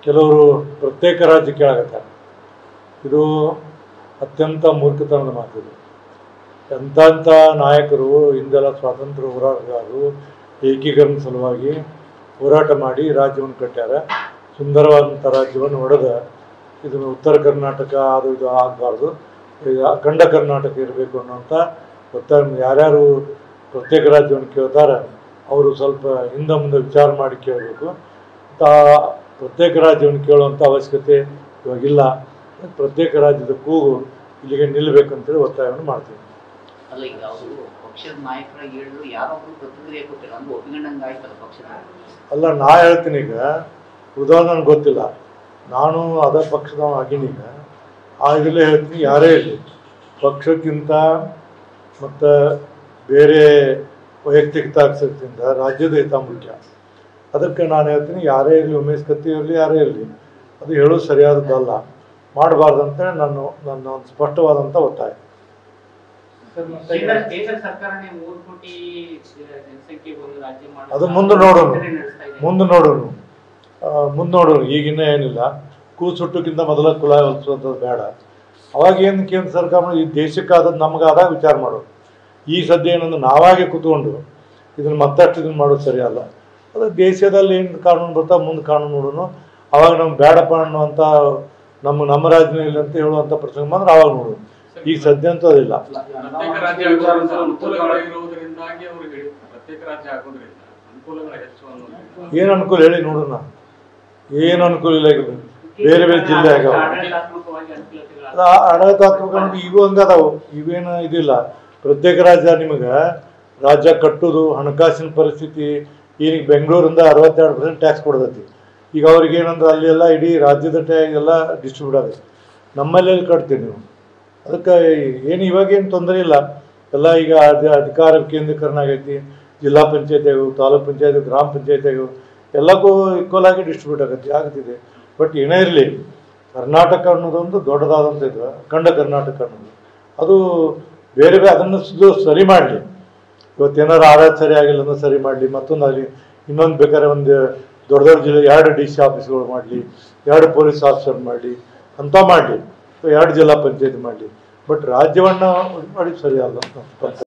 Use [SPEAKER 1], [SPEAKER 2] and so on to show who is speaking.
[SPEAKER 1] ಕೆಲವರು ಪ್ರತ್ಯೇಕ ರಾಜ್ಯ ಕೇಳಾಕತ್ತಾರೆ ಇದು ಅತ್ಯಂತ ಮೂರ್ಖತನದ ಮಾತಿದು ಎಂಥಂಥ ನಾಯಕರು ಹಿಂದೆಲ್ಲ ಸ್ವಾತಂತ್ರ್ಯ ಹೋರಾಟಗಾರರು ಏಕೀಕರಣ ಸಲುವಾಗಿ ಹೋರಾಟ ಮಾಡಿ ರಾಜ್ಯವನ್ನು ಕಟ್ಟ್ಯಾರ ಸುಂದರವಾದಂಥ ರಾಜ್ಯವನ್ನು ಒಡೆದ ಇದನ್ನು ಉತ್ತರ ಕರ್ನಾಟಕ ಅದು ಇದು ಆಗಬಾರ್ದು ಇದು ಅಖಂಡ ಕರ್ನಾಟಕ ಇರಬೇಕು ಅನ್ನೋಂಥ ಒತ್ತಾಯ ಯಾರ್ಯಾರು ಪ್ರತ್ಯೇಕ ರಾಜ್ಯವನ್ನು ಕೇಳ್ತಾರೆ ಅವರು ಸ್ವಲ್ಪ ಹಿಂದೆ ಮುಂದೆ ವಿಚಾರ ಮಾಡಿ ಕೇಳಬೇಕು ತಾ ಪ್ರತ್ಯೇಕ ರಾಜ್ಯವನ್ನು ಕೇಳುವಂಥ ಅವಶ್ಯಕತೆ ಇವಾಗಿಲ್ಲ ಪ್ರತ್ಯೇಕ ರಾಜ್ಯದ ಕೂಗು ಇಲ್ಲಿಗೆ ನಿಲ್ಲಬೇಕಂತೇಳಿ ಒತ್ತಾಯವನ್ನು ಮಾಡ್ತೀವಿ
[SPEAKER 2] ಅಲ್ಲ ಈಗ ಅವರು ಪಕ್ಷದ ನಾಯಕರಾಗಿ ಹೇಳಿದ್ರು ಯಾರೊಬ್ರು ಪ್ರತಿಕ್ರಿಯೆ ಕೊಟ್ಟಿಲ್ಲ ಅಂದ್ರೆ ಒಪ್ಪಿಕೊಂಡಂಗೆ ಆಯ್ತಲ್ಲ ಪಕ್ಷದ
[SPEAKER 1] ಅಲ್ಲ ನಾ ಹೇಳ್ತೀನಿ ಈಗ ಉದಾಹರಣೆ ನನಗೆ ಗೊತ್ತಿಲ್ಲ ನಾನು ಅದ ಪಕ್ಷದವ ಆಗೀನಿ ಈಗ ಆ ಇದರಲ್ಲೇ ಹೇಳ್ತೀನಿ ಯಾರೇ ಇರಲಿ ಪಕ್ಷಕ್ಕಿಂತ ಮತ್ತು ಬೇರೆ ವೈಯಕ್ತಿಕ ಹಿತಾಸಕ್ತಿಯಿಂದ ರಾಜ್ಯದ ಹಿತ ಮುಖ್ಯ ಅದಕ್ಕೆ ನಾನು ಹೇಳ್ತೀನಿ ಯಾರೇ ಇರಲಿ ಉಮೇಶ್ ಕತ್ತಿ ಇರಲಿ ಯಾರೇ ಇರಲಿ ಅದು ಹೇಳೋದು ಸರಿಯಾದದ್ದಲ್ಲ ಮಾಡಬಾರ್ದಂತ ನನ್ನ ನನ್ನ ಒಂದು ಸ್ಪಷ್ಟವಾದಂಥ ಒತ್ತಾಯ
[SPEAKER 3] ಕೇಂದ್ರ ಕೇಂದ್ರ ಸರ್ಕಾರನೇ ಮೂರು ಕೋಟಿ ಜನಸಂಖ್ಯೆ ಒಂದು ರಾಜ್ಯ ಮಾಡಿ
[SPEAKER 1] ಅದು ಮುಂದೆ ನೋಡೋಣ
[SPEAKER 3] ನಡೆಸ್ತಾ ಇದೆ.
[SPEAKER 1] ಮುಂದೆ ನೋಡೋಣ ಮುಂದೆ ನೋಡೋಣ ಈಗಿನ್ನ ಏನಿಲ್ಲ ಕೂಸುಟ್ಟಕ್ಕಿಂತ ಮೊದಲ ಕುಲ ಹೊಲಿಸುವಂಥದ್ದು ಬೇಡ ಅವಾಗ ಏನು ಕೇಂದ್ರ ಸರ್ಕಾರ ಮಾಡಿ ಈ ದೇಶಕ್ಕಾದದ್ದು ನಮಗಾದಾಗ ವಿಚಾರ ಮಾಡೋದು ಈ ಸದ್ಯ ಏನಂದ್ರೆ ನಾವಾಗೆ ಕೂತ್ಕೊಂಡು ಇದನ್ನು ಮತ್ತಷ್ಟು ಇದನ್ನು ಮಾಡೋದು ಸರಿಯಲ್ಲ ಅದು ದೇಶದಲ್ಲಿ ಏನು ಕಾನೂನು ಬರ್ತಾ ಮುಂದೆ ಕಾನೂನು ನೋಡೋಣ ಅವಾಗ ನಮ್ಗೆ ಬೇಡಪ್ಪ ಅನ್ನುವಂಥ ನಮ್ಮ ನಮ್ಮ ರಾಜ್ಯನೇ ಇಲ್ಲ ಅಂತ ಹೇಳುವಂಥ ಪ್ರಸಂಗ ಬಂದ್ರೆ ಅವಾಗ ನೋಡೋಣ ಈಗ ಸದ್ಯ ಅಂತೂ ಅದಿಲ್ಲ
[SPEAKER 4] ಪ್ರತ್ಯೇಕ ರಾಜ್ಯ ಆಗೋದ್ರಿಂದ ಅನುಕೂಲಗಳು ಇರುವುದರಿಂದಾಗಿ ಅವರು ಹೇಳಿ ಪ್ರತ್ಯೇಕ ರಾಜ್ಯ ಆಗೋದ್ರಿಂದ ಅನುಕೂಲಗಳು ಹೆಚ್ಚು ಅನ್ನೋದು
[SPEAKER 1] ಏನು ಅನುಕೂಲ ಹೇಳಿ ನೋಡೋಣ ಏನು ಅನುಕೂಲ ಇಲ್ಲ ಈಗ ಬೇರೆ ಬೇರೆ ಜಿಲ್ಲೆ ಆಗ್ಯಾವ
[SPEAKER 3] ಆಡಳಿತಾತ್ಮಕವಾಗಿ ಅನುಕೂಲತೆಗಳು
[SPEAKER 1] ಅದು ಆಡಳಿತಾತ್ಮಕ ನೋಡಿ ಇವು ಹಂಗದಾವು ಇವೇನು ಇದಿಲ್ಲ ಪ್ರತ್ಯೇಕ ರಾಜ್ಯ ನಿಮಗೆ ರಾಜ್ಯ ಕಟ್ಟೋದು ಹಣಕಾಸಿನ ಪರಿಸ್ಥಿತಿ ಈಗ ಬೆಂಗಳೂರಿಂದ ಅರವತ್ತೆರಡು ಪರ್ಸೆಂಟ್ ಟ್ಯಾಕ್ಸ್ ಕೊಡ್ತೈತಿ ಈಗ ಅವ್ರಿಗೆ ಏನಂದ್ರೆ ಅಲ್ಲಿ ಎಲ್ಲ ಇಡೀ ರಾಜ್ಯದ ಟ್ಯಾ ಎಲ್ಲ ಡಿಸ್ಟ್ರಿಬ್ಯೂಟ್ ಆಗೈತೆ ನಮ್ಮಲ್ಲಿ ಎಲ್ಲಿ ಕಟ್ತೀವಿ ನೀವು ಅದಕ್ಕೆ ಏನು ಇವಾಗೇನು ತೊಂದರೆ ಇಲ್ಲ ಎಲ್ಲ ಈಗ ಅಧ ಅಧಿಕಾರ ಕೇಂದ್ರೀಕರಣ ಆಗೈತಿ ಜಿಲ್ಲಾ ಪಂಚಾಯತಿ ಆಗು ತಾಲೂಕ್ ಪಂಚಾಯತ್ ಗ್ರಾಮ ಪಂಚಾಯತಿ ಆಗು ಎಲ್ಲಕ್ಕೂ ಈಕ್ವಲ್ ಆಗಿ ಡಿಸ್ಟ್ರಿಬ್ಯೂಟ್ ಆಗತ್ತೆ ಆಗ್ತಿದೆ ಬಟ್ ಏನೇ ಇರಲಿ ಕರ್ನಾಟಕ ಅನ್ನೋದೊಂದು ದೊಡ್ಡದಾದಂಥ ಇದು ಅಖಂಡ ಕರ್ನಾಟಕ ಅನ್ನೋದು ಅದು ಬೇರೆ ಬೇರೆ ಅದನ್ನು ಸುದು ಸರಿ ಮಾಡಲಿ ಇವತ್ತೇನಾರು ಆಡಳಿತ ಸರಿ ಆಗಿಲ್ಲ ಅಂದ್ರೆ ಸರಿ ಮಾಡಲಿ ಮತ್ತೊಂದು ಆಗಲಿ ಇನ್ನೊಂದು ಬೇಕಾದ್ರೆ ಒಂದು ದೊಡ್ಡ ದೊಡ್ಡ ಜಿಲ್ಲೆ ಎರಡು ಡಿ ಸಿ ಆಫೀಸ್ಗಳು ಮಾಡಲಿ ಎರಡು ಪೊಲೀಸ್ ಆಫೀಸರ್ ಮಾಡಲಿ ಅಂತ ಮಾಡಲಿ ಎರಡು ಜಿಲ್ಲಾ ಪಂಚಾಯತ್ ಮಾಡಲಿ ಬಟ್ ರಾಜ್ಯವನ್ನು ಮಾಡಿ ಸರಿ ಅಲ್ಲ ಅಂತ